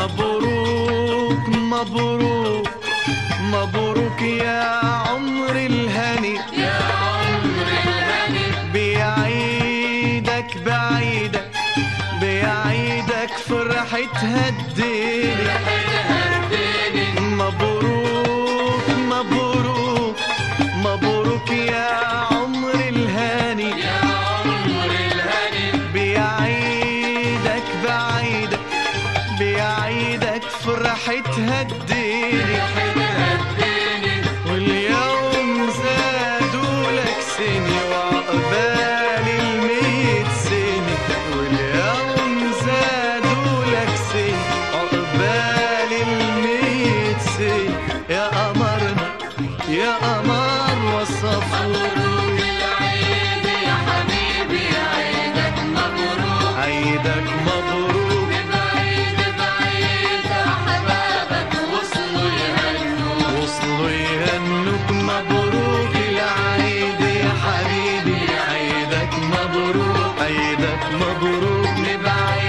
مبروك مبروك مبروك يا عمر الهني يا عمر الهني بيعيدك بعيدك بيعيدك فرحتها الدنيا هديني مبروك مبروك مبروك يا عمر الهاني يا عمر الهني بيعيدك بعيدك بيعيدك فرحتها الدنيا هديني واليوم زادوا لك سنة وعقبال الميت سنة واليوم زادوا لك سنة عقبال الميت سنة يا قمرنا يا قمر وصفور مبروك العيد يا حبيبي عيدك مبروك عيدك مبروك بعيد بعيد أحبابك وصلوا يهنوا وصلوا يهنوك مبروك العيد يا حبيبي عيدك مبروك عيدك مبروك بعيد